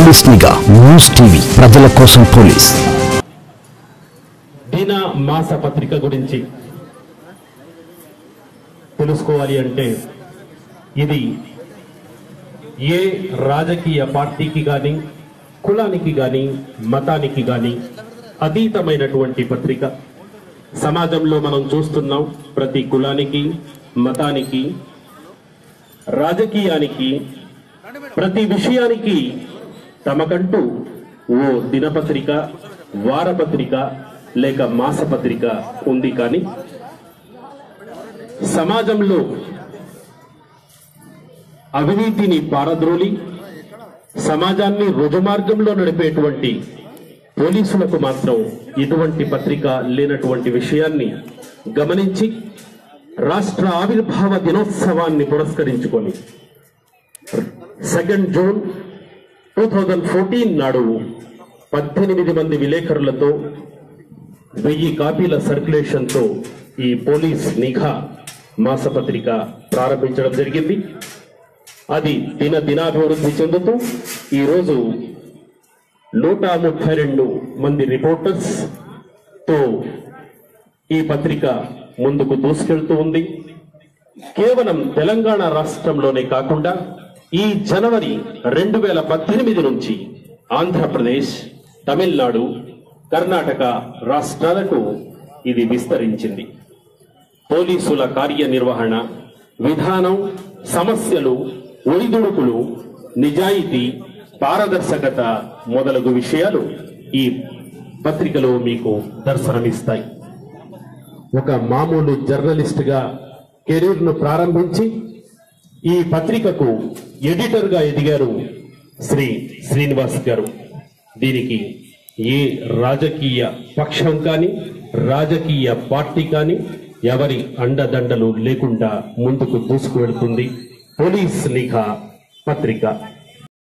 police నిఘా news TV ప్రజల కోసం పోలీస్ దిన మాస పత్రిక గురించి తెలుసుకోవాలి అంటే ఇది ఏ రాజకీయ పార్టీకి గాని కులానికి గాని మతానికి గాని అతీతమైనటువంటి పత్రిక సమాజంలో మనం చూస్తున్నాం ప్రతి కులానికి మతానికి రాజకీయానికి ప్రతి విషయానికి తమకంటూ ఓ దినపత్రిక వారపత్రిక లేక మాసపత్రిక ఉంది కానీ సమాజంలో అవినీతిని పారద్రోలి సమాజాన్ని రుజుమార్గంలో నడిపేటువంటి పోలీసులకు మాత్రం ఇటువంటి పత్రిక లేనటువంటి విషయాన్ని గమనించి రాష్ట్ర ఆవిర్భావ దినోత్సవాన్ని పురస్కరించుకొని second June two thousand fourteen నాడు పద్దెనిమిది మంది విలేకరులతో వెయ్యి కాపీల సర్క్యులేషన్తో ఈ పోలీస్ నిఘా మాసపత్రిక ప్రారంభించడం జరిగింది అది దిన దినాభివృద్ధి చెందుతూ ఈరోజు నూట ముప్పై రెండు మంది రిపోర్టర్స్ తో ఈ పత్రిక ముందుకు దూసుకెళ్తూ ఉంది కేవలం తెలంగాణ రాష్ట్రంలోనే కాకుండా ఈ జనవరి రెండు వేల పద్దెనిమిది నుంచి ఆంధ్రప్రదేశ్ తమిళనాడు కర్ణాటక రాష్ట్రాలకు ఇది విస్తరించింది పోలీసుల కార్యనిర్వహణ విధానం సమస్యలు ఒడిదుడుకులు నిజాయితీ పారదర్శకత మొదలగు విషయాలు ఈ పత్రికలో మీకు దర్శనమిస్తాయి ఒక మామూలు జర్నలిస్ట్ గా కెరీర్ ను ప్రారంభించి ఈ పత్రికకు ఎడిటర్ గా ఎదిగారు శ్రీ శ్రీనివాస్ గారు దీనికి ఏ రాజకీయ పక్షం కానీ రాజకీయ పార్టీ కానీ ఎవరి అండదండలు లేకుండా ముందుకు దూసుకువెడుతుంది పోలీస్ నిఘా పత్రిక